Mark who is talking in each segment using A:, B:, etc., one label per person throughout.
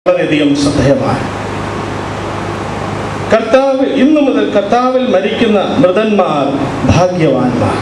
A: വളരെയധികം ശ്രദ്ധേയമാണ് കർത്താവ് ഇന്നു മുതൽ കർത്താവിൽ മരിക്കുന്ന മൃതന്മാർ ഭാഗ്യവാന്മാർ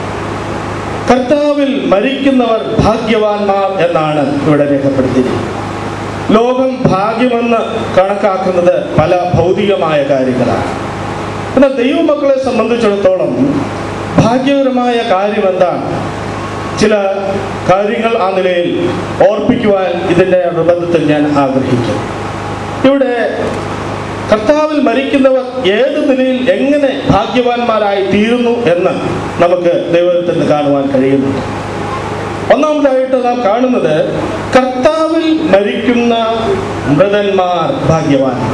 A: കർത്താവിൽ മരിക്കുന്നവർ ഭാഗ്യവാന്മാർ എന്നാണ് ഇവിടെ രേഖപ്പെടുത്തിയിരിക്കുന്നത് ലോകം ഭാഗ്യമെന്ന് കണക്കാക്കുന്നത് പല ഭൗതികമായ കാര്യങ്ങളാണ് എന്നാൽ ദൈവമക്കളെ സംബന്ധിച്ചിടത്തോളം ഭാഗ്യകരമായ കാര്യം എന്താണ് ചില കാര്യങ്ങൾ ആ നിലയിൽ ഓർപ്പിക്കുവാൻ ഇതിൻ്റെ അനുബന്ധത്തിൽ ഞാൻ ആഗ്രഹിക്കുന്നു ഇവിടെ കർത്താവിൽ മരിക്കുന്നവർ ഏത് നിലയിൽ എങ്ങനെ ഭാഗ്യവാന്മാരായി തീരുന്നു എന്ന് നമുക്ക് ദൈവത്തിൽ നിന്ന് കാണുവാൻ കഴിയുന്നുണ്ട് ഒന്നാമതായിട്ട് നാം കാണുന്നത് കർത്താവിൽ മരിക്കുന്ന മൃതന്മാർ ഭാഗ്യവാന്മാർ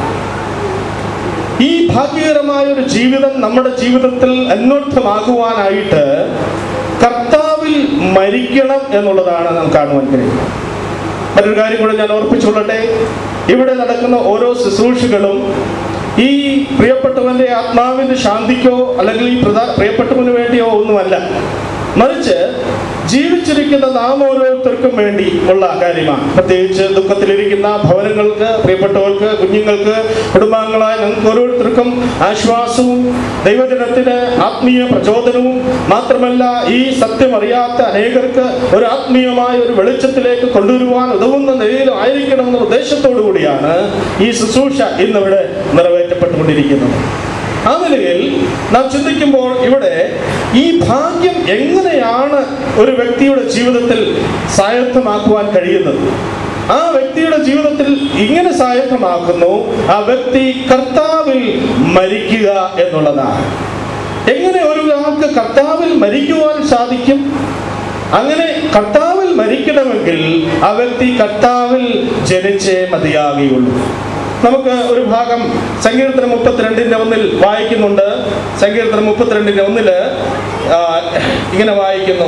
A: ഈ ഭാഗ്യകരമായ ഒരു ജീവിതം നമ്മുടെ ജീവിതത്തിൽ അന്വർത്ഥമാകുവാനായിട്ട് കർത്താവിൽ മരിക്കണം എന്നുള്ളതാണ് നാം കാണുവാൻ കഴിയുന്നത് മറ്റൊരു കാര്യം കൂടെ ഞാൻ ഓർപ്പിച്ചുകൊള്ളട്ടെ ഇവിടെ നടക്കുന്ന ഓരോ ശുശ്രൂഷകളും ഈ പ്രിയപ്പെട്ടവന്റെ ആത്മാവിന്റെ ശാന്തിക്കോ അല്ലെങ്കിൽ ഈ പ്രധാ പ്രിയപ്പെട്ടവന് വേണ്ടിയോ ഒന്നുമല്ല മറിച്ച് ജീവിച്ചിരിക്കുന്ന നാം ഓരോരുത്തർക്കും വേണ്ടി ഉള്ള കാര്യമാണ് പ്രത്യേകിച്ച് ദുഃഖത്തിലിരിക്കുന്ന ഭവനങ്ങൾക്ക് പ്രിയപ്പെട്ടവർക്ക് കുഞ്ഞുങ്ങൾക്ക് കുടുംബാംഗങ്ങളായ ഞങ്ങൾക്ക് ഓരോരുത്തർക്കും ആശ്വാസവും ദൈവജനത്തിന് ആത്മീയ പ്രചോദനവും മാത്രമല്ല ഈ സത്യം അറിയാത്ത അനേകർക്ക് ഒരു ആത്മീയമായ ഒരു വെളിച്ചത്തിലേക്ക് കൊണ്ടുവരുവാൻ ഉതകുന്ന നിലയിലും ആയിരിക്കണം എന്ന ഉദ്ദേശത്തോടു കൂടിയാണ് ഈ ശുശ്രൂഷ ഇന്നിവിടെ നിറവേറ്റപ്പെട്ടുകൊണ്ടിരിക്കുന്നത് ആ നിലയിൽ നാം ചിന്തിക്കുമ്പോൾ ഇവിടെ ഈ ഭാഗ്യം എങ്ങനെയാണ് ഒരു വ്യക്തിയുടെ ജീവിതത്തിൽ സ്വായത്തമാക്കുവാൻ കഴിയുന്നത് ആ വ്യക്തിയുടെ ജീവിതത്തിൽ ഇങ്ങനെ സ്വായത്തമാക്കുന്നു ആ വ്യക്തി കർത്താവിൽ മരിക്കുക എന്നുള്ളതാണ് എങ്ങനെ ഒരു ആൾക്ക് കർത്താവിൽ മരിക്കുവാൻ സാധിക്കും അങ്ങനെ കർത്താവിൽ മരിക്കണമെങ്കിൽ ആ വ്യക്തി കർത്താവിൽ ജനിച്ചേ മതിയാകുകയുള്ളൂ നമുക്ക് ഒരു ഭാഗം സങ്കീർത്തനം മുപ്പത്തിരണ്ടിന്റെ ഒന്നിൽ വായിക്കുന്നുണ്ട് സങ്കീർത്തനം മുപ്പത്തിരണ്ടിന്റെ ഒന്നില് ആ, ഇങ്ങനെ വായിക്കുന്നു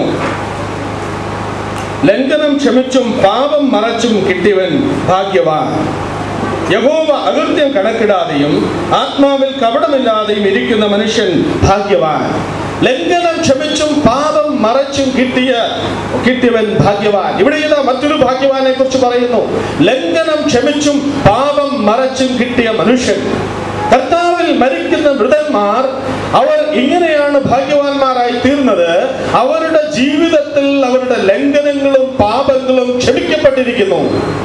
A: ലംഘനം ക്ഷമിച്ചും പാപം മറച്ചും കിട്ടിയവൻ ഭാഗ്യവാൻ യഹോവ അകൃത്യം കണക്കിടാതെയും ആത്മാവിൽ കപടമില്ലാതെയും ഇരിക്കുന്ന മനുഷ്യൻ ഭാഗ്യവാൻ ലംഘനം ക്ഷമിച്ചും പാപം മറച്ചും കിട്ടിയ കിട്ടിയവൻ ഭാഗ്യവാൻ ഇവിടെ ഇതാ മറ്റൊരു ഭാഗ്യവാനെ കുറിച്ച് പറയുന്നു ലംഘനം ക്ഷമിച്ചും പാപം മറച്ചും കിട്ടിയ മനുഷ്യൻ കർത്താവിൽ മരിക്കുന്ന മൃതന്മാർ അവർ ഇങ്ങനെയാണ് ഭാഗ്യവാന്മാരായി തീർന്നത് അവരുടെ ജീവിതത്തിൽ അവരുടെ ലംഘനങ്ങളും പാപങ്ങളും ക്ഷമിക്കപ്പെട്ടിരിക്കുന്നു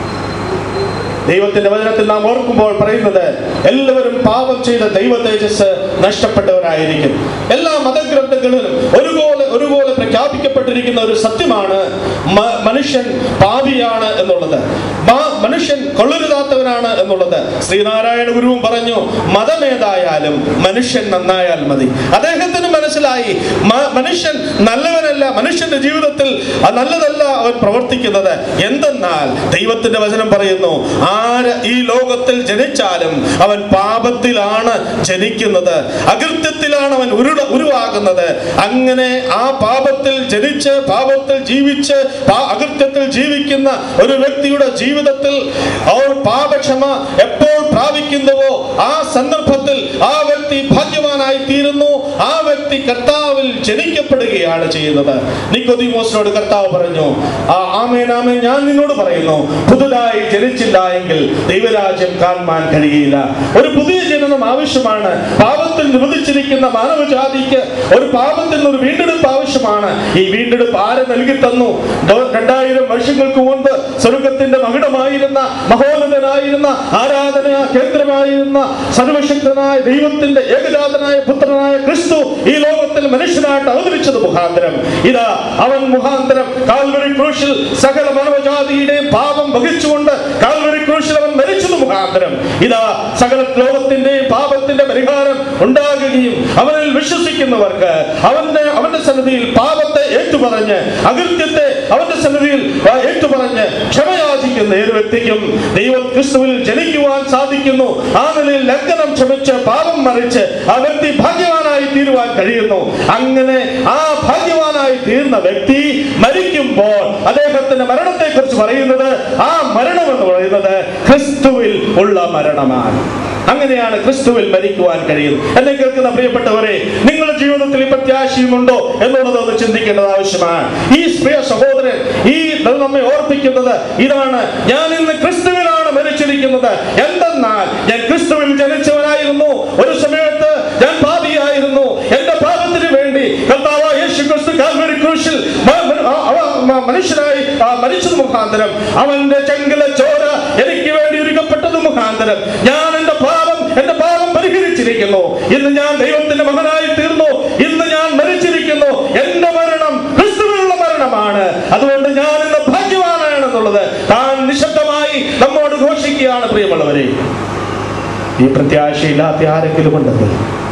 A: ദൈവത്തിന്റെ വചനത്തിൽ നാം ഓർക്കുമ്പോൾ പറയുന്നത് എല്ലാവരും പാപം ചെയ്ത ദൈവ തേജസ് നഷ്ടപ്പെട്ടവരായിരിക്കും എല്ലാ മതഗ്രന്ഥങ്ങളിലും ഒരുപോലെ ഒരുപോലെ പ്രഖ്യാപിക്കപ്പെട്ടിരിക്കുന്ന ഒരു സത്യമാണ് മ- മനുഷ്യൻ പാപിയാണ് എന്നുള്ളത് മാ- മനുഷ്യൻ കൊള്ളരുതാത്തവനാണ് എന്നുള്ളത് ശ്രീനാരായണ ഗുരുവും പറഞ്ഞു മതമേതായാലും മനുഷ്യൻ നന്നായാൽ മതി അദ്ദേഹത്തിന് മനസ്സിലായി മ- മനുഷ്യൻ നല്ലവനല്ല മനുഷ്യന്റെ ജീവിതത്തിൽ അത് നല്ലതല്ല അവൻ പ്രവർത്തിക്കുന്നത് എന്തെന്നാൽ ദൈവത്തിന്റെ വചനം പറയുന്നു ആര് ഈ ലോകത്തിൽ ജനിച്ചാലും അവൻ പാപത്തിലാണ് ജനിക്കുന്നത് അകൃത്യത്തിലാണ് അവൻ ഉരുട ഉരുവാകുന്നത് അങ്ങനെ ആ പാപത്തിൽ ജനിച്ച് പാപത്തിൽ ജീവിച്ച് പാ- അകൃത്യത്തിൽ ജീവിക്കുന്ന ഒരു വ്യക്തിയുടെ ജീവിതത്തിൽ അവർ പാപക്ഷമ എപ്പോൾ പ്രാപിക്കുന്നുവോ ആ സന്ദർഭത്തിൽ ആ വ്യക്തി ഭാഗ്യവാനായി തീരുന്നു ആ വ്യക്തി കർത്താവിൽ ജനിക്കപ്പെടുകയാണ് ചെയ്യുന്നത് നിക്കോദിമോസിനോട് കർത്താവ് പറഞ്ഞു ആ ആമേൻ ആമേൻ ഞാൻ നിന്നോട് പറയുന്നു പുതുതായി ജനിച്ചില്ല എങ്കിൽ ദൈവരാജ്യം കാണുവാൻ കഴിയില്ല ഒരു പുതിയ ജനനം ആവശ്യമാണ് പാപത്തിൽ നിബന്ധിച്ചിരിക്കുന്ന മാനവജാതിക്ക് ഒരു പാപത്തിൽ നിന്ന് ഒരു വീണ്ടെടുപ്പ് ആവശ്യമാണ് ഈ വീണ്ടെടുപ്പ് ആര് നൽകി തന്നു ദോ- രണ്ടായിരം വർഷങ്ങൾക്ക് മുൻപ് സ്വർഗത്തിന്റെ മകുടമായിരുന്ന മഹോന്നതനായിരുന്ന ആരാധന കേന്ദ്രമായിരുന്ന സർവശക്തനായ ദൈവത്തിന്റെ ഏകജാതനായ പുത്രനായ ക്രിസ്തു ഈ ലോകത്തിൽ മനുഷ്യനായിട്ട് അവതരിച്ചത് മുഖാന്തരം ഇതാ അവൻ മുഖാന്തരം കാൽവരി ക്രൂശിൽ സകല മാനവജാതിയുടെയും പാപം വഹിച്ചുകൊണ്ട് കാൽവരി ക്രൂശിൽ അവൻ മരിച്ചത് മുഖാന്തരം ഇതാ സകല ലോകത്തിന്റെയും പാപത്തിന്റെ പരിഹാരം ഉണ്ടാകുകയും അവനിൽ വിശ്വസിക്കുന്നവർക്ക് അവന്റെ അവന്റെ സന്നിധിയിൽ പാപത്തെ ഏറ്റുപറഞ്ഞ് അകൃത്യത്തെ അവന്റെ സന്നിധിയിൽ ആ, ഏറ്റുപറഞ്ഞ് ക്ഷമയാചിക്കുന്ന ഏത് വ്യക്തിക്കും ദൈവ ക്രിസ്തുവിൽ ജനിക്കുവാൻ സാധിക്കുന്നു ആ നിലയിൽ ലംഘനം ക്ഷമിച്ച് പാപം മറിച്ച് ആ വ്യക്തി ഭാഗ്യവാനായി തീരുവാൻ കഴിയുന്നു അങ്ങനെ ആ ഭാഗ്യവാനായി തീർന്ന വ്യക്തി മരിക്കുമ്പോൾ അദ്ദേഹത്തിന്റെ മരണത്തെ കുറിച്ച് പറയുന്നത് ആ മരണം എന്ന് പറയുന്നത് ക്രിസ്തുവിൽ ഉള്ള മരണമാണ് അങ്ങനെയാണ് ക്രിസ്തുവിൽ മരിക്കുവാൻ കഴിയുന്നത് എന്നെ കേൾക്കുന്ന പ്രിയപ്പെട്ടവരെ നിങ്ങളുടെ ജീവിതത്തിൽ ഈ പ്രത്യാശയുമുണ്ടോ എന്നുള്ളത് ഒന്ന് ചിന്തിക്കേണ്ടത് ആവശ്യമാണ് ഈ പ്രിയ സഹോദരൻ ഈ ഇത് നമ്മെ ഓർപ്പിക്കുന്നത് ഇതാണ് ഞാൻ ഇന്ന് ക്രിസ്തുവിലാണ് മരിച്ചിരിക്കുന്നത് എന്തെന്നാൽ ഞാൻ ക്രിസ്തുവിൽ ജനിച്ചവനായിരുന്നു ഒരു സമയത്ത് ഞാൻ പാപിയായിരുന്നു എന്റെ പാപത്തിന് വേണ്ടി കർത്താവായ യേശു ക്രിസ്തു കാൽവരി ക്രൂശിൽ മ- മ- ആ- അവ- മ- മനുഷ്യനായി ആ, മരിച്ചത് മുഖാന്തരം അവന്റെ ചെങ്കില ചോര എനിക്ക് വേണ്ടി ഒരുക്കപ്പെട്ടത് മുഖാന്തരം ഞാൻ എന്റെ പാപം എന്റെ പാപം പരിഹരിച്ചിരിക്കുന്നു ഇന്ന് ഞാൻ ദൈവത്തിന്റെ മകനായി തീർന്നു ഇന്ന് ഞാൻ മരിച്ചിരിക്കുന്നു എന്റെ മരണം ക്രിസ്തുവിനുള്ള മരണമാണ് അതുകൊണ്ട് ഞാൻ ഇന്ന് ഭാഗ്യവാനാണെന്നുള്ളത് താൻ നിശബ്ദമായി നമ്മോട് ഘോഷിക്കുകയാണ് പ്രിയമുള്ളവരെ ഈ പ്രത്യാശയില്ലാത്ത ആരെങ്കിലും ഉണ്ടെങ്കിൽ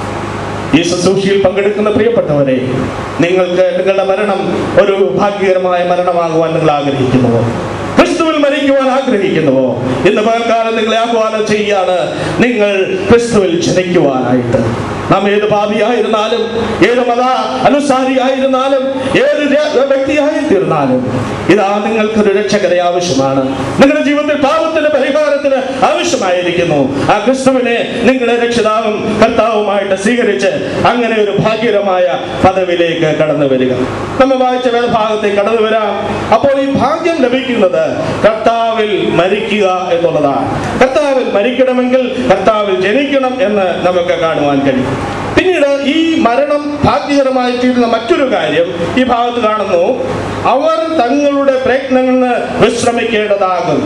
A: ഈ ശുശ്രൂഷയിൽ പങ്കെടുക്കുന്ന പ്രിയപ്പെട്ടവരെ നിങ്ങൾക്ക് നിങ്ങളുടെ മരണം ഒരു ഭാഗ്യകരമായ മരണമാകുവാൻ നിങ്ങൾ ആഗ്രഹിക്കുന്നുവോ ക്രിസ്തുവിൽ മരിക്കുവാൻ ആഗ്രഹിക്കുന്നുവോ ഇന്ന് പകൽക്കാലം നിങ്ങളെ ആഹ്വാനം ചെയ്യാണ് നിങ്ങൾ ക്രിസ്തുവിൽ ജനിക്കുവാനായിട്ട് നാം ഏത് പാപിയായിരുന്നാലും ഏത് മത അനുസാരിയായിരുന്നാലും ഏത് ര- വ്യക്തിയായി തീർന്നാലും ഇതാ നിങ്ങൾക്കൊരു രക്ഷകരെ ആവശ്യമാണ് നിങ്ങളുടെ ജീവിതത്തിൽ പാപത്തിന്റെ പരിഹാരത്തിന് ആവശ്യമായിരിക്കുന്നു ആ ക്രിസ്തുവിനെ നിങ്ങളുടെ രക്ഷിതാവും കർത്താവുമായിട്ട് സ്വീകരിച്ച് അങ്ങനെ ഒരു ഭാഗ്യകരമായ പദവിയിലേക്ക് കടന്നു വരിക നമ്മൾ വായിച്ച വേദഭാഗത്തേക്ക് കടന്നു വരാം അപ്പോൾ ഈ ഭാഗ്യം ലഭിക്കുന്നത് കർത്താവിൽ മരിക്കുക എന്നുള്ളതാണ് കർത്താവിൽ മരിക്കണമെങ്കിൽ കർത്താവിൽ ജനിക്കണം എന്ന് നമുക്ക് കാണുവാൻ കഴിയും പിന്നീട് ഈ മരണം ഭാഗ്യകരമായി തീരുന്ന മറ്റൊരു കാര്യം ഈ ഭാഗത്ത് കാണുന്നു അവർ തങ്ങളുടെ പ്രയത്നങ്ങളിൽ നിന്ന് വിശ്രമിക്കേണ്ടതാകും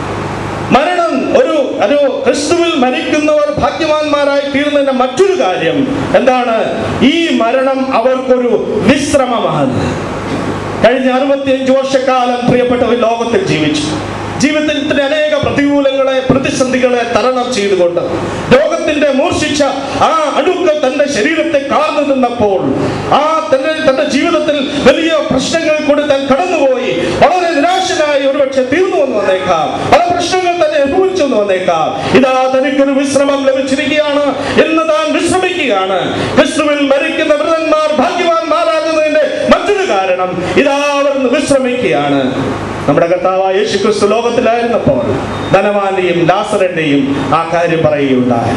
A: മരണം ഒരു ഒരു ക്രിസ്തുവിൽ മരിക്കുന്നവർ ഭാഗ്യവാന്മാരായി തീർന്നതിന്റെ മറ്റൊരു കാര്യം എന്താണ് ഈ മരണം അവർക്കൊരു വിശ്രമമാണ് കഴിഞ്ഞ അറുപത്തിയഞ്ച് വർഷക്കാലം പ്രിയപ്പെട്ടവർ ലോകത്തിൽ ജീവിച്ചു ജീവിതത്തിന്റെ അനേക പ്രതികൂലങ്ങളെ പ്രതിസന്ധികളെ തരണം ചെയ്തുകൊണ്ട് രോഗത്തിന്റെ മൂർച്ഛിച്ച ആ അണുക്കൾ തന്റെ ശരീരത്തെ കാർന്നു നിന്നപ്പോൾ ആ തന്റെ തന്റെ ജീവിതത്തിൽ വലിയ പ്രശ്നങ്ങൾ കൂടി താൻ കടന്നുപോയി വളരെ നിരാശനായി ഒരുപക്ഷെ തീർന്നു വന്നു വന്നേക്കാം പല പ്രശ്നങ്ങൾ തന്നെ അനുഭവിച്ചു എന്ന് വന്നേക്കാം ഇതാ തനിക്കൊരു വിശ്രമം ലഭിച്ചിരിക്കുകയാണ് എന്ന് താൻ വിശ്രമിക്കുകയാണ് ക്രിസ്തുവിൽ മരിക്കുന്ന വൃതന്മാർ ഭാഗ്യവാന്മാരാകുന്നതിന്റെ മറ്റൊരു കാരണം ഇതാ അവർ ഇന്ന് വിശ്രമിക്കുകയാണ് നമ്മുടെ കർത്താവായ യേശു ക്രിസ്തു ലോകത്തിലായിരുന്നപ്പോൾ ധനവാന്റെയും ലാസറിന്റെയും ആ കാര്യം പറയുകയുണ്ടായി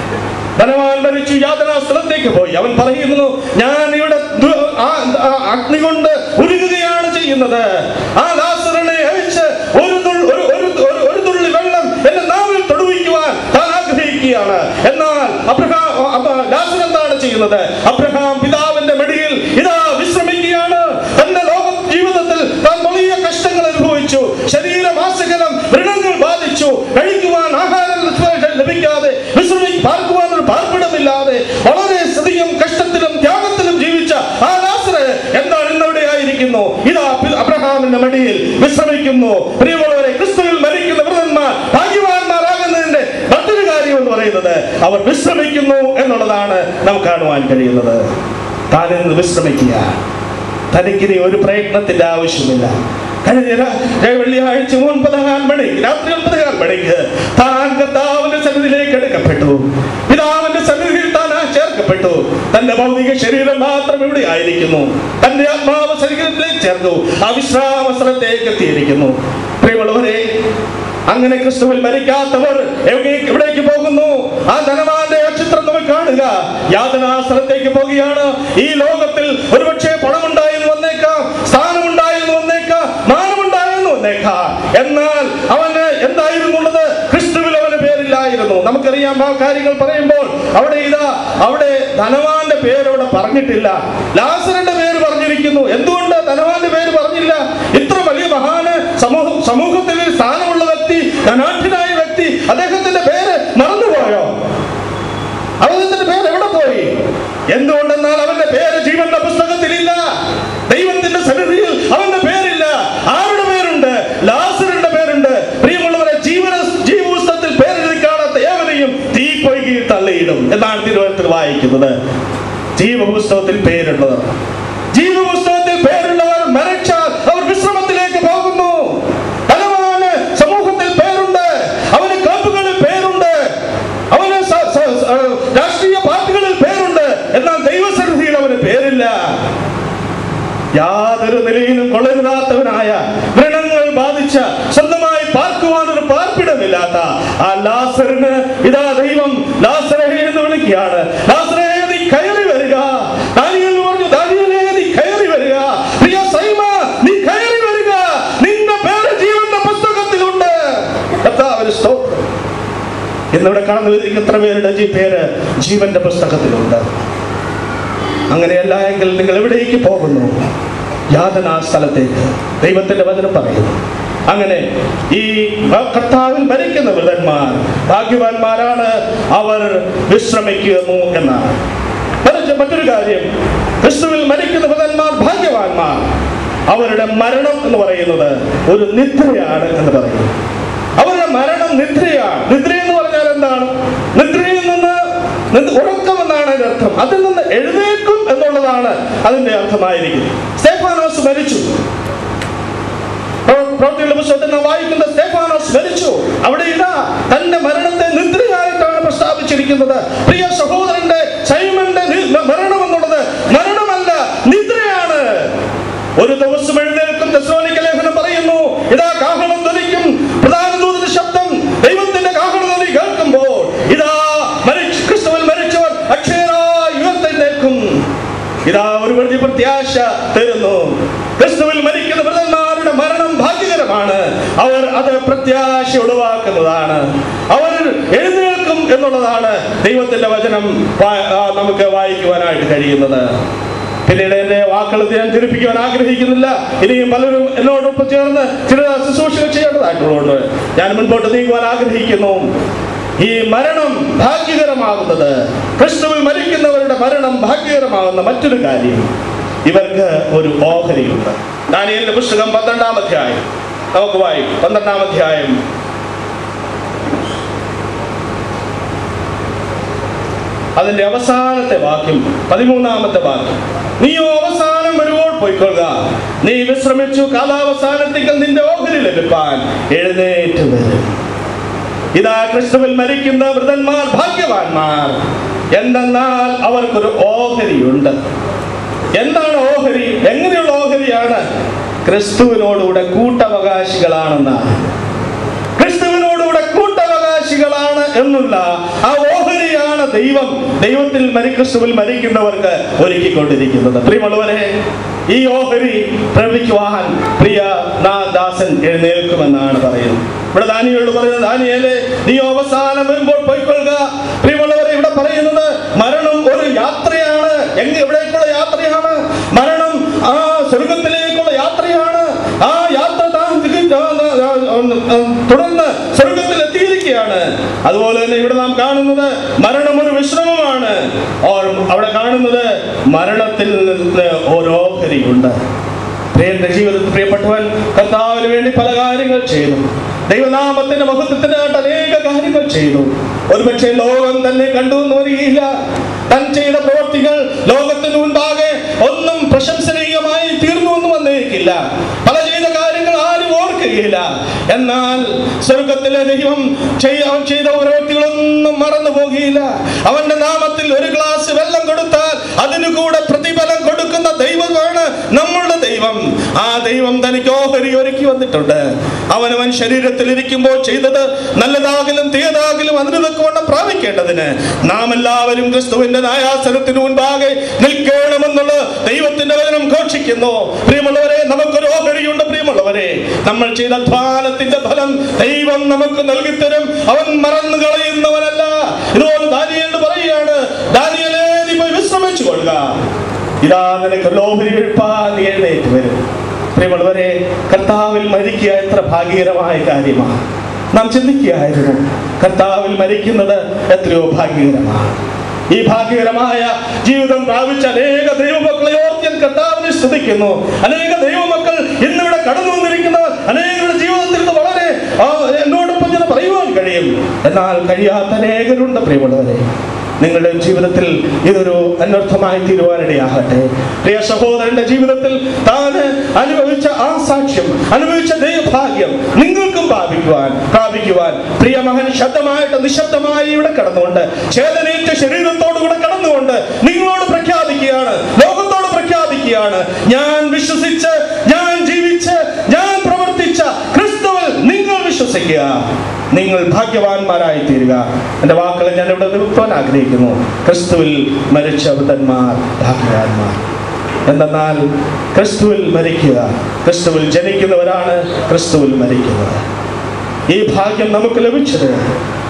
A: ധനവാൻ മരിച്ചു യാതനാ സ്ഥലത്തേക്ക് പോയി അവൻ പറയുന്നു ഞാൻ ഇവിടെ ദു- ആ- ആ അഗ്നി കൊണ്ട് ഉരുകുകയാണ് ചെയ്യുന്നത് ആ ലാസറിനെ അഴിച്ച് ഒരു തുള്ളി ഒരു ഒരു ഒരു- ഒരു തുള്ളി വെള്ളം എന്റെ നാവിൽ തൊടുവിക്കുവാൻ താൻ ആഗ്രഹിക്കുകയാണ് എന്നാൽ അബ്രഹാം അപ്പ- ലാസർ എന്താണ് ചെയ്യുന്നത് അബ്രഹാം പിതാവിന്റെ മടിയിൽ ഇതാ വിശ്രമിക്കുകയാണ് തന്റെ ലോക ജീവിതത്തിൽ താൻ വലിയ കഷ്ടങ്ങൾ അനുഭവിച്ചു ശരീരമാസകലം വ്രണങ്ങൾ ബാധിച്ചു കഴിക്കുവാൻ ആഹാരം ലഭിക്കാതെ വിശ്രമി പാർക്കുവാൻ ഒരു പാർപ്പിടമില്ലാതെ വളരെ സ്ഥിതിയും കഷ്ടത്തിലും ത്യാഗത്തിലും ജീവിച്ച ആ ലാസറ് എന്താണ് ഇന്നിവിടെ ആയിരിക്കുന്നു ഇതാ പി- അബ്രഹാമിന്റെ മടിയിൽ വിശ്രമിക്കുന്നു പ്രിയമുള്ളവരെ ക്രിസ്തുവിൽ മരിക്കുന്ന വൃതന്മാർ ഭാഗ്യവാന്മാരാകുന്നതിന്റെ മറ്റൊരു കാര്യം എന്ന് പറയുന്നത് അവർ വിശ്രമിക്കുന്നു എന്നുള്ളതാണ് നമുക്ക് കാണുവാൻ കഴിയുന്നത് താൻ ഇന്ന് വിശ്രമിക്കുക തനിക്കിനി ഒരു പ്രയത്നത്തിന്റെ ആവശ്യമില്ല കഴിഞ്ഞ ര- ര- വെള്ളിയാഴ്ച ഒൻപതാം മണി രാത്രി ഒൻപതാം മണിക്ക് താൻ കർത്താവിന്റെ സന്നിധിയിലേക്ക് എടുക്കപ്പെട്ടു പിതാവിന്റെ സന്നിധിയിൽ താൻ ആ ചേർക്കപ്പെട്ടു തന്റെ ഭൗതിക ശരീരം മാത്രം ഇവിടെ ആയിരിക്കുന്നു തന്റെ ആത്മാവ് ശരീരത്തിലേക്ക് ചേർന്നു ആ വിശ്രാമ സ്ഥലത്തേക്ക് എത്തിയിരിക്കുന്നു പ്രിയമുള്ളവരെ അങ്ങനെ ക്രിസ്തുവിൽ മരിക്കാത്തവർ എവിടെ- എവിടേക്ക് പോകുന്നു ആ ധനവാന്റെ ആ ചിത്രം നമ്മൾ കാണുക യാതനാ സ്ഥലത്തേക്ക് പോകുകയാണ് ഈ ലോകത്തിൽ ഒരുപക്ഷെ പണമുണ്ടായെന്ന് വന്നേക്കാം സ്ഥാനമുണ്ടായെന്ന് വന്നേക്കാം മാനമുണ്ടായെന്ന് വന്നേക്കാം എന്നാൽ അവന് എന്തായിരുന്നുള്ളത് ക്രിസ്തുവിൽ അവന് പേരില്ലായിരുന്നു നമുക്കറിയാം ആ കാര്യങ്ങൾ പറയുമ്പോൾ അവിടെ ഇതാ അവിടെ ധനവാന്റെ പേര് അവിടെ പറഞ്ഞിട്ടില്ല ലാസറിന്റെ പേര് പറഞ്ഞിരിക്കുന്നു എന്തുകൊണ്ട് ധനവാന്റെ പേര് പറഞ്ഞില്ല ഇത്ര വലിയ മഹാന് സമൂഹ സമൂഹത്തിൽ ഒരു സ്ഥാനമുള്ള വ്യക്തി ധനാഠ്യനായ വ്യക്തി അദ്ദേഹത്തിന്റെ പേര് മറന്നുപോയോ അദ്ദേഹത്തിന്റെ പേര് എവിടെ പോയി എന്തുകൊണ്ടെന്നാൽ അവന്റെ പേര് ജീവന്റെ പുസ്തകത്തിലില്ല ദൈവത്തിന്റെ സന്നിധിയിൽ അവന്റെ പേരില്ല ആരുടെ പേരുണ്ട് ലാസറിന്റെ പേരുണ്ട് പ്രിയമുള്ളവരെ ജീവന ജീവപുസ്തകത്തിൽ പേരെഴുതി കാണാത്ത ഏവരെയും തീ പൊയ്കി തള്ളിയിടും എന്നാണ് തിരുവനന്തപുരത്തിൽ വായിക്കുന്നത് ജീവപുസ്തകത്തിൽ പേരുള്ളത് ജീവപുസ്തകത്തിൽ പേരുള്ളവർ മരിച്ചാൽ അവർ വിശ്രമത്തിലേക്ക് പോകുന്നു ധനവാന് സമൂഹത്തിൽ പേരുണ്ട് അവന് ക്ലബുകളിൽ പേരുണ്ട് അവന് സ- സ- സ- രാഷ്ട്രീയ പാർട്ടികളിൽ പേരുണ്ട് എന്നാൽ ദൈവസന്നിധിയിൽ അവന് പേരില്ല യാതൊരു നിലയിലും കൊള്ളരുതാത്തവനായ വ്രണങ്ങൾ ബാധിച്ച സ്വന്തമായി പാർക്കുവാൻ ഒരു പാർപ്പിടമില്ലാത്ത ആ ലാസറിന് ഇതാ ദൈവം ലാസറെ എന്ന് വിളിക്കുകയാണ് ലാസറെ നീ കയറി വരിക ദാനിയേൽ പറഞ്ഞു ദാനിയേലേ നീ കയറി വരിക പ്രിയ സൈമ നീ കയറി വരിക നിന്റെ പേര് ജീവന്റെ പുസ്തകത്തിലുണ്ട് കർത്താവിന് സ്തോത്രം ഇന്നിവിടെ കടന്നു വന്നിരിക്കുന്ന എത്ര പേരുടെ ജീ പേര് ജീവന്റെ പുസ്തകത്തിലുണ്ട് അങ്ങനെയല്ല എങ്കിൽ നിങ്ങൾ എവിടേക്ക് പോകുന്നു യാതനാ സ്ഥലത്തേക്ക് ദൈവത്തിന്റെ വചനം പറയുന്നു അങ്ങനെ ഈ കർത്താവിൽ മരിക്കുന്ന വൃതന്മാർ ഭാഗ്യവാന്മാരാണ് അവർ വിശ്രമിക്കുന്നു എന്നാണ് മറിച്ച് മറ്റൊരു കാര്യം ക്രിസ്തുവിൽ മരിക്കുന്ന വൃതന്മാർ ഭാഗ്യവാന്മാർ അവരുടെ മരണം എന്ന് പറയുന്നത് ഒരു നിദ്രയാണ് എന്ന് പറയുന്നു അവരുടെ മരണം നിദ്രയാണ് നിദ്ര എന്ന് പറഞ്ഞാൽ എന്താണ് നിദ്രയിൽ നിന്ന് നിന്ന് ഉറക്കം എന്നാണ് അതിന്റെ അർത്ഥം അതിൽ നിന്ന് എഴുന്നേൽക്കും എന്നുള്ളതാണ് അതിന്റെ അർത്ഥമായിരിക്കുന്നത് സ്തേഫാനോസ് മരിച്ചു പ്രവ- പ്രവൃത്തികളുടെ പുസ്തകത്തിൽ നാം വായിക്കുന്ന സ്തേഫാനോസ് മരിച്ചു അവിടെ ഇതാ തന്റെ മരണത്തെ നിദ്രയായിട്ടാണ് പ്രസ്താവിച്ചിരിക്കുന്നത് പ്രിയ സഹോദരന്റെ സൈമന്റെ നി- മരണം എന്നുള്ളത് മരണമല്ല നിദ്രയാണ് ഒരു ദിവസം എഴുന്നേൽക്കും തെസ്സലോനിക്ക ലേഖനം പറയുന്നു ഇതാ കാഹളം ധ്വനിക്കും പ്രധാന ദൂതന്റെ ശബ്ദം ദൈവത്തിന്റെ കാഹളം ധ്വനി കേൾക്കുമ്പോൾ ഇതാ മരിച്ചു ക്രിസ്തുവിൽ മരിച്ചവർ അക്ഷയരായി ഉയർത്തെഴുന്നേൽക്കും ഇതാ ഒരു വലിയ പ്രത്യാശ തരുന്നു ക്രിസ്തുവിൽ മരിക്കുന്ന വൃതന്മാരുടെ മരണം ഭാഗ്യകരമാണ് അവർ അത് പ്രത്യാശ ഉളവാക്കുന്നതാണ് അവർ എഴുന്നേൽക്കും എന്നുള്ളതാണ് ദൈവത്തിന്റെ വചനം വാ- ആ, നമുക്ക് വായിക്കുവാനായിട്ട് കഴിയുന്നത് പിന്നീട് എന്റെ വാക്കുകൾ ഞാൻ തിരിപ്പിക്കുവാൻ ആഗ്രഹിക്കുന്നില്ല ഇനിയും പലരും എന്നോടൊപ്പം ചേർന്ന് ചില ശുശ്രൂഷകൾ ചെയ്യേണ്ടതായിട്ടുള്ളതുകൊണ്ട് ഞാൻ മുൻപോട്ട് നീങ്ങുവാൻ ആഗ്രഹിക്കുന്നു ഈ മരണം ഭാഗ്യകരമാകുന്നത് ക്രിസ്തുവിൽ മരിക്കുന്നവരുടെ മരണം ഭാഗ്യകരമാകുന്ന മറ്റൊരു കാര്യം ഇവർക്ക് ഒരു ഓഹരിയുണ്ട് ദാനിയലിന്റെ പുസ്തകം പന്ത്രണ്ടാം അധ്യായം നമുക്ക് വായിക്കും പന്ത്രണ്ടാം അധ്യായം അതിന്റെ അവസാനത്തെ വാക്യം പതിമൂന്നാമത്തെ വാക്യം നീയോ അവസാനം വരുമ്പോൾ പോയിക്കൊള്ളുക നീ വിശ്രമിച്ചു കാലാവസാനത്തേക്ക് നിന്റെ ഓഹരി ലഭിപ്പാൻ എഴുന്നേറ്റ് വരും ഇതാ ക്രിസ്തുവിൽ മരിക്കുന്ന വൃതന്മാർ ഭാഗ്യവാന്മാർ എന്തെന്നാൽ അവർക്കൊരു ഓഹരിയുണ്ട് എന്താണ് ഓഹരി എങ്ങനെയുള്ള ഓഹരിയാണ് ക്രിസ്തുവിനോടുകൂടെ കൂട്ടവകാശികളാണെന്നാണ് ക്രിസ്തുവിനോടുകൂടെ കൂട്ടവകാശികളാണ് എന്നുള്ള ആ ഓഹരിയാണ് ദൈവം ദൈവത്തിൽ മരി ക്രിസ്തുവിൽ മരിക്കുന്നവർക്ക് ഒരുക്കിക്കൊണ്ടിരിക്കുന്നത് പ്രിയമുള്ളവരെ ഈ ഓഹരി പ്രവചിക്കുവാൻ പ്രിയ നാ ദാസൻ എഴുന്നേൽക്കുമെന്നാണ് പറയുന്നത് ഇവിടെ ദാനിയോട് പറയുന്നത് ദാനിയേലെ നീ അവസാനം വരുമ്പോൾ പോയിക്കൊള്ളുക പ്രിയമുള്ളവരെ ഇവിടെ പറയുന്നത് മരണം ഒരു യാത്രയാണ് എങ്ങ എവിടേക്കുള്ള യാത്രയാണ് മരണം ആ സ്വർഗത്തിലേക്കുള്ള യാത്രയാണ് ആ യാത്ര താൻ തികഞ്ഞ- ആ, ആ, ആ, ആ, തുടർന്ന് സ്വർഗത്തിൽ എത്തിയിരിക്കുകയാണ് അതുപോലെ തന്നെ ഇവിടെ നാം കാണുന്നത് മരണം ഒരു വിശ്രമമാണ് ഓർ അവിടെ കാണുന്നത് മരണത്തിൽ നിന്ന് ഓരോഹരിയുണ്ട് പ്രിയന്റെ ജീവിതത്തിൽ പ്രിയപ്പെട്ടവൻ കർത്താവിന് വേണ്ടി പല കാര്യങ്ങൾ ചെയ്തു ദൈവനാമത്തിന്റെ മഹത്വത്തിനായിട്ട് അനേക കാര്യങ്ങൾ ചെയ്തു ഒരുപക്ഷെ ലോകം തന്നെ കണ്ടു എന്ന് വരികയില്ല താൻ ചെയ്ത പ്രവർത്തികൾ ലോകത്തിന് മുൻപാകെ ഒന്നും പ്രശംസനീയമായി തീർന്നു എന്ന് വന്നേക്കില്ല പല ചെയ്ത കാര്യങ്ങൾ ആരും ഓർക്കുകയില്ല എന്നാൽ സ്വർഗത്തിലെ ദൈവം ചെയ്യ- അവൻ ചെയ്ത പ്രവൃത്തികളൊന്നും മറന്നു പോകുകയില്ല അവന്റെ നാമത്തിൽ ഒരു ഗ്ലാസ് വെള്ളം കൊടുത്താൽ അതിനു കൂടെ പ്രതിഫലം കൊടുക്കുന്ന ദൈവമാണ് നമ്മളുടെ ദൈവം ആ ദൈവം തനിക്ക് ഓഹരി ഒരുക്കി വന്നിട്ടുണ്ട് അവനവൻ ശരീരത്തിൽ ഇരിക്കുമ്പോൾ ചെയ്തത് നല്ലതാകലും തീയതാകലും അതിന് തക്കവണ്ണം പ്രാപിക്കേണ്ടതിന് നാം എല്ലാവരും ക്രിസ്തുവിന്റെ ന്യായാസനത്തിന് മുൻപാകെ നിൽക്കണമെന്നുള്ള ദൈവത്തിന്റെ വചനം ഘോഷിക്കുന്നു പ്രിയമുള്ളവരെ നമുക്കൊരു ഓഹരിയുണ്ട് പ്രിയമുള്ളവരെ നമ്മൾ ചെയ്ത അധ്വാനത്തിന്റെ ഫലം ദൈവം നമുക്ക് നൽകിത്തരും അവൻ മറന്നു കളയുന്നവനല്ല ഇതുപോലെ ദാനിയേൽ പറയുകയാണ് ദാനിയലേ നീ പോയി വിശ്രമിച്ചു കൊള്ളുക ഇതാ നിനക്ക് ലോഹരി എഴുപ്പാൻ നീ എഴുന്നേറ്റ് വരും പ്രിയമുള്ളവരെ കർത്താവിൽ മരിക്കുക എത്ര ഭാഗ്യകരമായ കാര്യമാണ് നാം ചിന്തിക്കുകയായിരുന്നു കർത്താവിൽ മരിക്കുന്നത് എത്രയോ ഭാഗ്യകരമാണ് ഈ ഭാഗ്യകരമായ ജീവിതം പ്രാപിച്ച അനേക ദൈവമക്കളെ ഓർത്ത് ഞാൻ കർത്താവിനെ സ്തുതിക്കുന്നു അനേക ദൈവമക്കൾ ഇന്നിവിടെ കടന്നു വന്നിരിക്കുന്നവർ അനേകരുടെ ജീവിതത്തിൽ ഇത് വളരെ ആ, എന്നോടൊപ്പം ഞാൻ പറയുവാൻ കഴിയും എന്നാൽ കഴിയാത്ത അനേകരുണ്ട് പ്രിയമുള്ളവരെ നിങ്ങളുടെ ജീവിതത്തിൽ ഇതൊരു അനർത്ഥമായി തീരുവാനിടയാകട്ടെ പ്രിയ സഹോദരന്റെ ജീവിതത്തിൽ താൻ അനുഭവിച്ച ആ സാക്ഷ്യം അനുഭവിച്ച ദൈവഭാഗ്യം നിങ്ങൾക്കും പ്രാപിക്കുവാൻ പ്രാപിക്കുവാൻ പ്രിയ മകൻ ശബ്ദമായിട്ട് നിശബ്ദമായി ഇവിടെ കടന്നുകൊണ്ട് ചേതനേറ്റ ശരീരത്തോടുകൂടെ കടന്നുകൊണ്ട് നിങ്ങളോട് പ്രഖ്യാപിക്കുകയാണ് ലോകത്തോട് പ്രഖ്യാപിക്കുകയാണ് ഞാൻ വിശ്വസിച്ച് ഞാൻ ജീവിച്ച് ഞാൻ പ്രവർത്തിച്ച ക്രിസ്തുവിൽ നിങ്ങൾ വിശ്വസിക്കുക നിങ്ങൾ ഭാഗ്യവാന്മാരായി തീരുക എൻ്റെ വാക്കുകൾ ഞാൻ ഇവിടെ നിർത്താൻ ആഗ്രഹിക്കുന്നു ക്രിസ്തുവിൽ മരിച്ച വൃതന്മാർ ഭാഗ്യവാന്മാർ എന്തെന്നാൽ ക്രിസ്തുവിൽ മരിക്കുക ക്രിസ്തുവിൽ ജനിക്കുന്നവരാണ് ക്രിസ്തുവിൽ മരിക്കുന്നത് ഈ ഭാഗ്യം നമുക്ക് ലഭിച്ചത്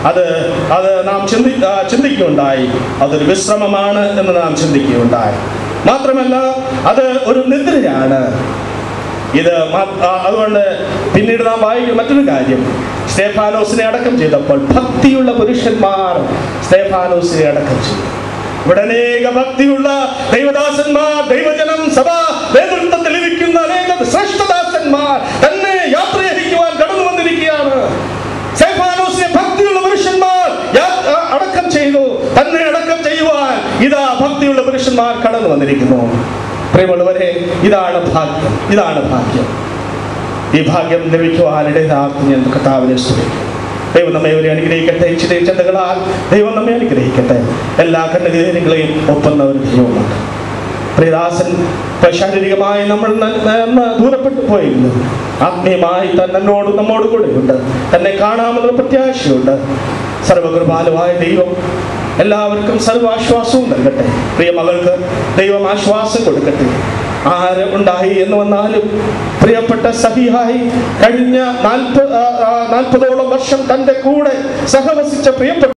A: അത് അത് നാം ചിന്തി ആ, ചിന്തിക്കുകയുണ്ടായി അതൊരു വിശ്രമമാണ് എന്ന് നാം ചിന്തിക്കുകയുണ്ടായി മാത്രമല്ല അത് ഒരു നിദ്രയാണ് ഇത് മാ- ആ, അതുകൊണ്ട് പിന്നീട് നാം വായിക്കുന്ന മറ്റൊരു കാര്യം സ്തേഫാനോസിനെ അടക്കം ചെയ്തപ്പോൾ ഭക്തിയുള്ള പുരുഷന്മാർ സ്തേഫാനോസിനെ അടക്കം ചെയ്തു ഇവിടെ അനേക ഭക്തിയുള്ള ദൈവദാസന്മാർ ദൈവജനം സഭ നേതൃത്വത്തിൽ ഇരിക്കുന്ന അനേക ശ്രേഷ്ഠദാസന്മാർ തന്നെ യാത്രയഹിക്കുവാൻ കടന്നു വന്നിരിക്കുകയാണ് സ്തേഫാനോസിനെ ഭക്തിയുള്ള പുരുഷന്മാർ യാ- ആ, അടക്കം ചെയ്തു തന്നെ അടക്കം ചെയ്യുവാൻ ഇതാ ഭക്തിയുള്ള പുരുഷന്മാർ കടന്നു വന്നിരിക്കുന്നു പ്രിയമുള്ളവരെ ഇതാണ് ഭാഗ്യം ഇതാണ് ഭാഗ്യം ഈ ഭാഗ്യം ലഭിക്കുവാനിടയാക്കും ഞാൻ കർത്താവിനെ സ്തുതിക്കും ദൈവം നമ്മെ ഒരു അനുഗ്രഹിക്കട്ടെ ചില ചിന്തകളാൽ ദൈവം നമ്മെ അനുഗ്രഹിക്കട്ടെ എല്ലാ കണ്ണുകേരങ്ങളെയും ഒപ്പുന്ന ഒരു ദൈവമാണ് പ്രിയദാസൻ ഇപ്പൊ ശാരീരികമായി നമ്മൾ ന- ന- ദൂരപ്പെട്ടു പോയിരുന്നു ആത്മീയമായി തന്നെ എന്നോട് നമ്മോട് കൂടെ ഉണ്ട് തന്നെ കാണാമെന്നുള്ള പ്രത്യാശയുണ്ട് സർവകൃപാലുവായ ദൈവം എല്ലാവർക്കും സർവാശ്വാസവും നൽകട്ടെ പ്രിയ മകൾക്ക് ദൈവം ആശ്വാസം കൊടുക്കട്ടെ ആര് ഉണ്ടായി എന്ന് വന്നാലും പ്രിയപ്പെട്ട സഹിഹായി കഴിഞ്ഞ നാൽപ്പത് നാൽപ്പതോളം വർഷം തൻ്റെ കൂടെ സഹവസിച്ച പ്രിയപ്പെട്ട